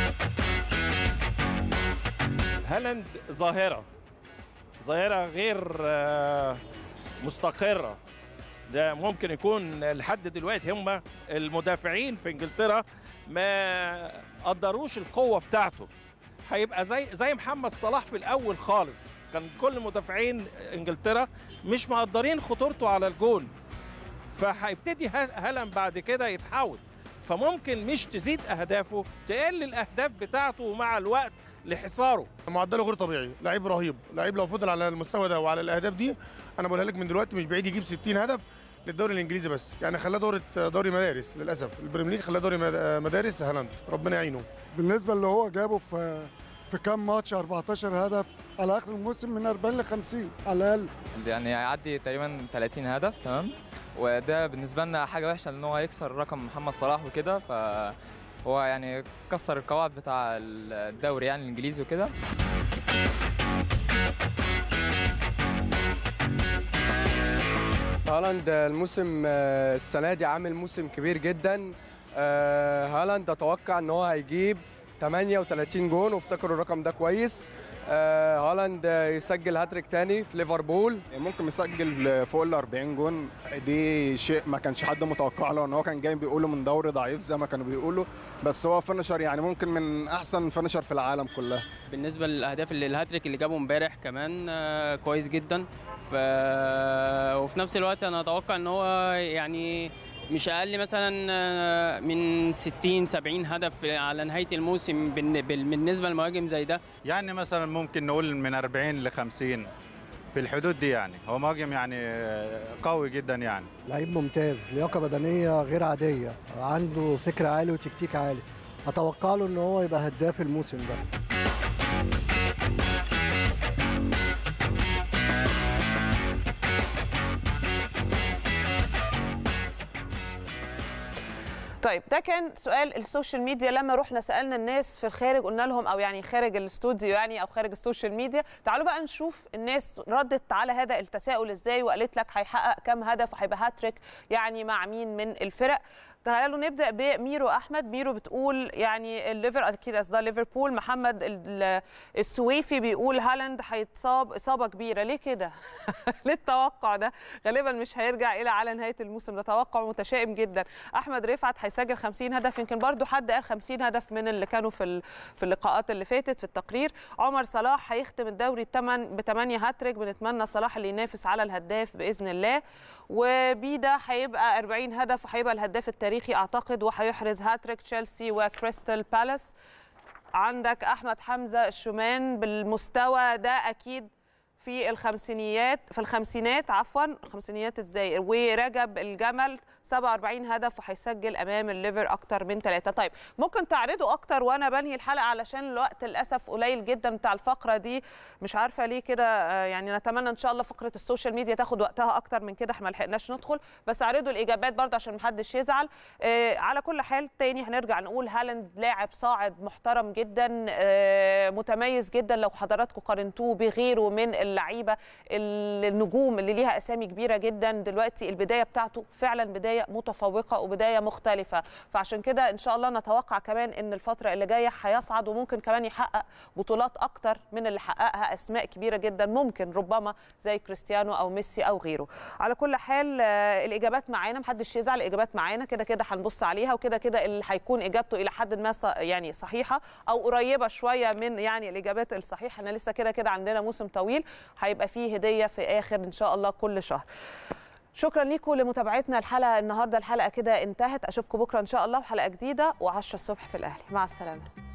هالاند ظاهرة ظاهرة غير آه، مستقرة ده ممكن يكون لحد دلوقتي هم المدافعين في انجلترا ما قدروش القوة بتاعته هيبقى زي زي محمد صلاح في الاول خالص كان كل مدافعين انجلترا مش مقدرين خطورته على الجول فهيبتدي ها- هالاند بعد كده يتحول فممكن مش تزيد اهدافه تقل الاهداف بتاعته مع الوقت لحصاره معدله غير طبيعي لعيب رهيب لعيب لو فضل على المستوى ده وعلى الاهداف دي انا بقولها لك من دلوقتي مش بعيد يجيب 60 هدف للدوري الانجليزي بس يعني خلاه دوري دوري مدارس للاسف البريمير ليج خلاه دوري مد- مدارس هالاند ربنا يعينه بالنسبه اللي هو جابه في في كام ماتش 14 هدف على اخر الموسم من 40 ل 50 على الاقل يعني هيعدي تقريبا 30 هدف تمام وده بالنسبه لنا حاجه وحشه ان هو يكسر رقم محمد صلاح وكده فهو يعني كسر القواعد بتاع الدوري يعني الانجليزي وكده هالاند الموسم آه، السنه دي عامل موسم كبير جدا آه، هالاند اتوقع ان هو هيجيب 38 جون وافتكروا الرقم ده كويس آه، هالاند آه، يسجل هاتريك تاني في ليفربول ممكن يسجل فوق ال 40 جون دي شيء ما كانش حد متوقع له ان هو كان جاي بيقولوا من دوري ضعيف زي ما كانوا بيقولوا بس هو فينشر يعني ممكن من احسن فينشر في العالم كلها بالنسبه للاهداف اللي الهاتريك اللي جابه امبارح كمان آه، كويس جدا ف وفي نفس الوقت انا اتوقع ان هو يعني مش اقل مثلا آه، من 60 70 هدف على نهايه الموسم بالن- بال- بالنسبه لمهاجم زي ده يعني مثلا ممكن نقول من 40 ل 50 في الحدود دي يعني هو مهاجم يعني قوي جدا يعني لعيب ممتاز لياقه بدنيه غير عاديه عنده فكر عالي وتكتيك عالي اتوقع له ان هو يبقى هداف الموسم ده طيب ده كان سؤال السوشيال ميديا لما رحنا سالنا الناس في الخارج قلنا لهم او يعني خارج الاستوديو يعني او خارج السوشيال ميديا تعالوا بقى نشوف الناس ردت على هذا التساؤل ازاي وقالت لك هيحقق كام هدف وهيبقى هاتريك يعني مع مين من الفرق تعالوا نبدا بميرو احمد ميرو بتقول يعني الليفر اكيد قصدها ليفربول محمد ال- السويفي بيقول هالاند هيتصاب اصابه كبيره ليه كده ليه التوقع ده غالبا مش هيرجع الى على نهايه الموسم ده توقع متشائم جدا احمد رفعت هيسجل 50 هدف يمكن برضو حد قال 50 هدف من اللي كانوا في ال- في اللقاءات اللي فاتت في التقرير عمر صلاح هيختم الدوري بثمان بثمانيه هاتريك بنتمنى صلاح اللي ينافس على الهداف باذن الله وبيدا هيبقى 40 هدف وهيبقى الهداف التاريخي اعتقد وهيحرز هاتريك تشيلسي وكريستال بالاس عندك احمد حمزه الشومان بالمستوى ده اكيد في الخمسينيات في الخمسينات عفوا الخمسينيات ازاي ورجب الجمل 47 هدف وهيسجل امام الليفر اكتر من ثلاثه طيب ممكن تعرضوا اكتر وانا بنهي الحلقه علشان الوقت للاسف قليل جدا بتاع الفقره دي مش عارفه ليه كده آه، يعني نتمنى ان شاء الله فقره السوشيال ميديا تاخد وقتها اكتر من كده احنا ما لحقناش ندخل بس اعرضوا الاجابات برضه عشان محدش يزعل آه، على كل حال تاني هنرجع نقول هالاند لاعب صاعد محترم جدا آه، متميز جدا لو حضراتكم قارنتوه بغيره من اللعيبه النجوم اللي ليها اسامي كبيره جدا دلوقتي البدايه بتاعته فعلا بدايه متفوقه وبدايه مختلفه فعشان كده ان شاء الله نتوقع كمان ان الفتره اللي جايه هيصعد وممكن كمان يحقق بطولات اكتر من اللي حققها اسماء كبيره جدا ممكن ربما زي كريستيانو او ميسي او غيره على كل حال آه، الاجابات معانا محدش يزعل الاجابات معانا كده كده هنبص عليها وكده كده اللي هيكون اجابته الى حد ما ص- يعني صحيحه او قريبه شويه من يعني الاجابات الصحيحه احنا لسه كده كده عندنا موسم طويل هيبقى فيه هديه في اخر ان شاء الله كل شهر شكرا لكم لمتابعتنا الحلقه النهارده الحلقه كده انتهت اشوفكم بكره ان شاء الله وحلقه جديده و10 الصبح في الاهلي مع السلامه